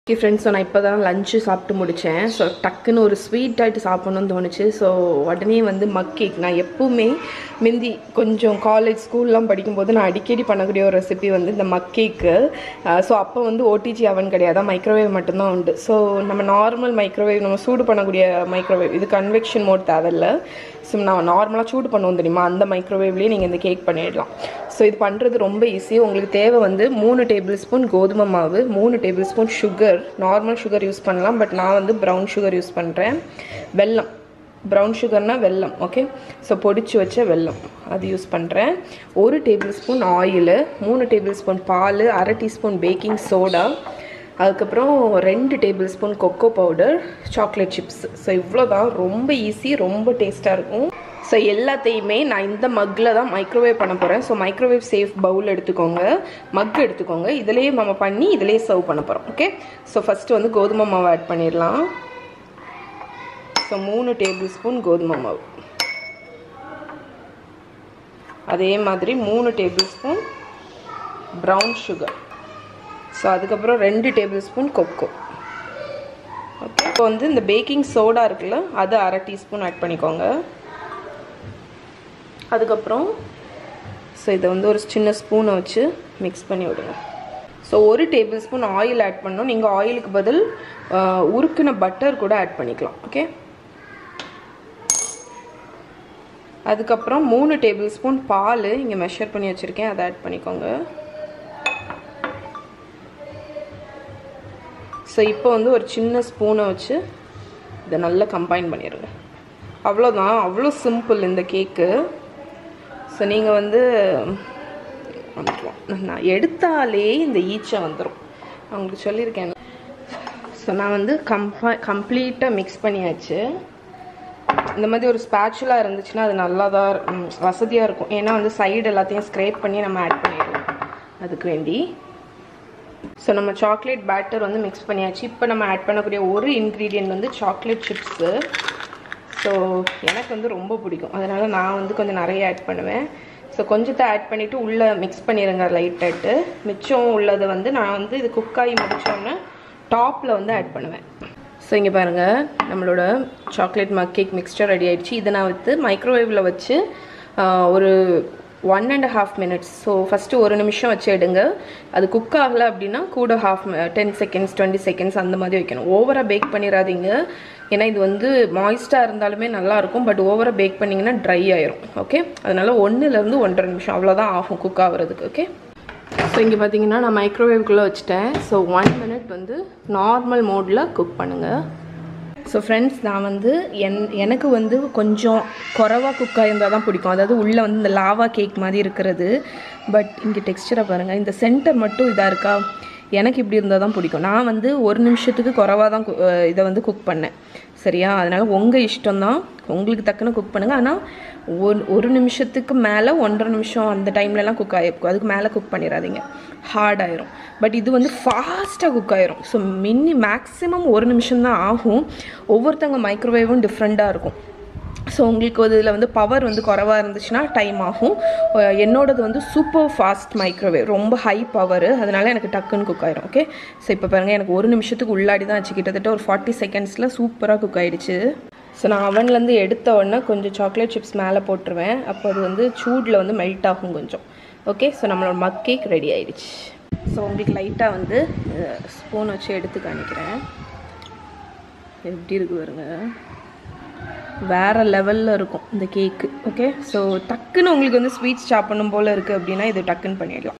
okay friends நான் இப்போ தான் லஞ்சு சாப்பிட்டு முடித்தேன் ஸோ டக்குன்னு ஒரு ஸ்வீட் ஆகிட்டு சாப்பிட்ணுன்னு தோணுச்சு ஸோ உடனே வந்து மக் கேக் நான் எப்பவுமே முந்தி கொஞ்சம் காலேஜ் ஸ்கூல்லாம் படிக்கும்போது நான் அடிக்கடி பண்ணக்கூடிய ஒரு ரெசிபி வந்து இந்த மக் கேக்கு ஸோ அப்போ வந்து ஓடிஜி அவன் கிடையாது மைக்ரோவேவ் மட்டும்தான் உண்டு ஸோ நம்ம நார்மல் மைக்ரோவேவ் நம்ம சூடு பண்ணக்கூடிய மைக்ரோவேவ் இது கன்வெக்ஷன் மோட் தேவையில்ல ஸோ நான் நார்மலாக சூடு பண்ணுவோம் தெரியுமா அந்த மைக்ரோவேவ்லேயே நீங்கள் இந்த கேக் பண்ணிடலாம் ஸோ இது பண்ணுறது ரொம்ப ஈஸி உங்களுக்கு தேவை வந்து மூணு டேபிள் ஸ்பூன் கோதுமை மாவு மூணு table spoon sugar normal sugar use பண்ணலாம் பட் நான் வந்து ப்ரௌன் சுகர் யூஸ் பண்ணுறேன் வெல்லம் ப்ரௌன் சுகர்னா வெல்லம் ஓகே ஸோ பொடிச்சு வச்ச வெல்லம் அது யூஸ் பண்ணுறேன் ஒரு டேபிள் ஸ்பூன் ஆயிலு மூணு டேபிள் ஸ்பூன் பால் அரை டீஸ்பூன் பேக்கிங் சோடா அதுக்கப்புறம் ரெண்டு table spoon cocoa powder chocolate chips so இவ்வளோ தான் ரொம்ப ஈஸி ரொம்ப டேஸ்ட்டாக இருக்கும் ஸோ எல்லாத்தையுமே நான் இந்த மக்கில் தான் மைக்ரோவேவ் பண்ண போகிறேன் ஸோ மைக்ரோவேவ் சேஃப் பவுல் எடுத்துக்கோங்க மக் எடுத்துக்கோங்க இதுலேயே நம்ம பண்ணி இதிலேயே சர்வ் பண்ண போகிறோம் ஓகே ஸோ ஃபஸ்ட்டு வந்து கோதுமை மாவு ஆட் பண்ணிடலாம் ஸோ மூணு டேபிள் ஸ்பூன் கோதுமை மாவு அதே மாதிரி மூணு table spoon brown sugar so அதுக்கப்புறம் ரெண்டு டேபிள் ஸ்பூன் கொக்கோ ஓகே இப்போ வந்து இந்த பேக்கிங் சோடா இருக்குல்ல அது அரை டீஸ்பூன் ஆட் பண்ணிக்கோங்க அதுக்கப்புறம் ஸோ இதை வந்து ஒரு சின்ன ஸ்பூனை வச்சு மிக்ஸ் பண்ணி விடுங்க ஸோ ஒரு டேபிள் ஸ்பூன் ஆயில் ஆட் பண்ணோம் நீங்கள் ஆயிலுக்கு பதில் உருக்குன பட்டர் கூட ஆட் பண்ணிக்கலாம் ஓகே அதுக்கப்புறம் மூணு டேபிள் ஸ்பூன் பால் இங்கே மெஷர் பண்ணி வச்சுருக்கேன் அதை ஆட் பண்ணிக்கோங்க ஸோ இப்போ வந்து ஒரு சின்ன ஸ்பூனை வச்சு இதை நல்லா கம்பைன் பண்ணிடுங்க அவ்வளோதான் அவ்வளோ சிம்பிள் இந்த கேக்கு ஸோ நீங்கள் வந்து நான் எடுத்தாலே இந்த ஈச்சை வந்துடும் நான் உங்களுக்கு சொல்லியிருக்கேன் ஸோ நான் வந்து கம்பா கம்ப்ளீட்டாக மிக்ஸ் பண்ணியாச்சு இந்த மாதிரி ஒரு ஸ்பேச்சுலாக இருந்துச்சுன்னா அது நல்லா தான் வசதியாக இருக்கும் ஏன்னா வந்து சைடு எல்லாத்தையும் ஸ்க்ரேப் பண்ணி நம்ம ஆட் பண்ணிடுவோம் அதுக்கு வேண்டி ஸோ நம்ம சாக்லேட் பேட்டர் வந்து மிக்ஸ் பண்ணியாச்சு இப்போ நம்ம ஆட் பண்ணக்கூடிய ஒரு இன்க்ரீடியன்ட் வந்து சாக்லேட் சிப்ஸு ஸோ எனக்கு வந்து ரொம்ப பிடிக்கும் அதனால் நான் வந்து கொஞ்சம் நிறைய ஆட் பண்ணுவேன் ஸோ கொஞ்சத்தை ஆட் பண்ணிவிட்டு உள்ளே மிக்ஸ் பண்ணிடுங்க லைட்டாட்டு மிச்சம் உள்ளதை வந்து நான் வந்து இது குக்காகி முடித்தோன்னே டாப்பில் வந்து ஆட் பண்ணுவேன் ஸோ இங்கே பாருங்கள் நம்மளோட chocolate mug cake mixture ready ஆகிடுச்சு இதை நான் வந்து மைக்ரோவேவில் வச்சு ஒரு one and half minutes so first ஒரு நிமிஷம் வச்சு எடுங்க அது குக் ஆகலை அப்படின்னா கூட half ten seconds twenty seconds அந்த மாதிரி வைக்கணும் ஓவராக பேக் பண்ணிடாதீங்க ஏன்னா இது வந்து மாய்ஸ்டாக இருந்தாலுமே நல்லாயிருக்கும் பட் ஓவராக பேக் பண்ணிங்கன்னா ட்ரை ஆயிரும் ஓகே அதனால் ஒன்றுலேருந்து ஒன்றரை நிமிஷம் அவ்வளோதான் ஆகும் குக் ஆகுறதுக்கு ஓகே ஸோ இங்கே பார்த்தீங்கன்னா நான் மைக்ரோவேவ்குள்ளே வச்சுட்டேன் ஸோ ஒன் மினிட் வந்து நார்மல் மோடில் குக் பண்ணுங்கள் ஸோ ஃப்ரெண்ட்ஸ் நான் வந்து என் எனக்கு வந்து கொஞ்சம் குறவாக குக் ஆகிருந்தால் தான் பிடிக்கும் அதாவது உள்ளே வந்து இந்த லாவா கேக் மாதிரி இருக்கிறது பட் இங்கே டெக்ஸ்டரை பாருங்கள் இந்த சென்டர் மட்டும் இதாக இருக்கா எனக்கு இப்படி இருந்தால் தான் பிடிக்கும் நான் வந்து ஒரு நிமிஷத்துக்கு குறவாக தான் இதை வந்து குக் பண்ணேன் சரியா அதனால் உங்கள் இஷ்டம் தான் உங்களுக்கு தக்கன குக் பண்ணுங்கள் ஆனால் ஒரு ஒரு நிமிஷத்துக்கு மேலே ஒன்றரை நிமிஷம் அந்த டைம்லலாம் குக் ஆகிருக்கும் அதுக்கு மேலே குக் பண்ணிடாதீங்க ஹார்ட் ஆயிரும் பட் இது வந்து ஃபாஸ்ட்டாக குக் ஆயிரும் ஸோ மின்னி மேக்ஸிமம் ஒரு நிமிஷம் தான் ஆகும் ஒவ்வொருத்தவங்க மைக்ரோவேவும் டிஃப்ரெண்ட்டாக இருக்கும் ஸோ உங்களுக்கு இதில் வந்து பவர் வந்து குறவாக இருந்துச்சுன்னா டைம் ஆகும் என்னோடது வந்து சூப்பர் ஃபாஸ்ட் மைக்ரோவேவ் ரொம்ப ஹை பவர் அதனால் எனக்கு டக்குன்னு குக் ஆயிரும் ஓகே ஸோ இப்போ பாருங்கள் எனக்கு ஒரு நிமிஷத்துக்கு உள்ளாடி தான் ஆச்சு கிட்டத்தட்ட ஒரு ஃபார்ட்டி செகண்ட்ஸில் சூப்பராக குக் ஆகிடுச்சு ஸோ நான் அவன்லேருந்து எடுத்த உடனே கொஞ்சம் சாக்லேட் சிப்ஸ் மேலே போட்டுருவேன் அப்போ அது வந்து சூடில் வந்து மெல்ட் ஆகும் கொஞ்சம் ஓகே ஸோ நம்மளோட மக் கேக் ரெடி ஆயிடுச்சு ஸோ உங்களுக்கு லைட்டாக வந்து ஸ்பூன் வச்சு எடுத்து காணிக்கிறேன் எப்படி இருக்கு பாருங்க வேறு லெவலில் இருக்கும் இந்த கேக்கு ஓகே ஸோ டக்குன்னு உங்களுக்கு வந்து ஸ்வீட்ஸ் சாப்பிடணும் போல் இருக்குது அப்படின்னா இது டக்குன்னு பண்ணிடலாம்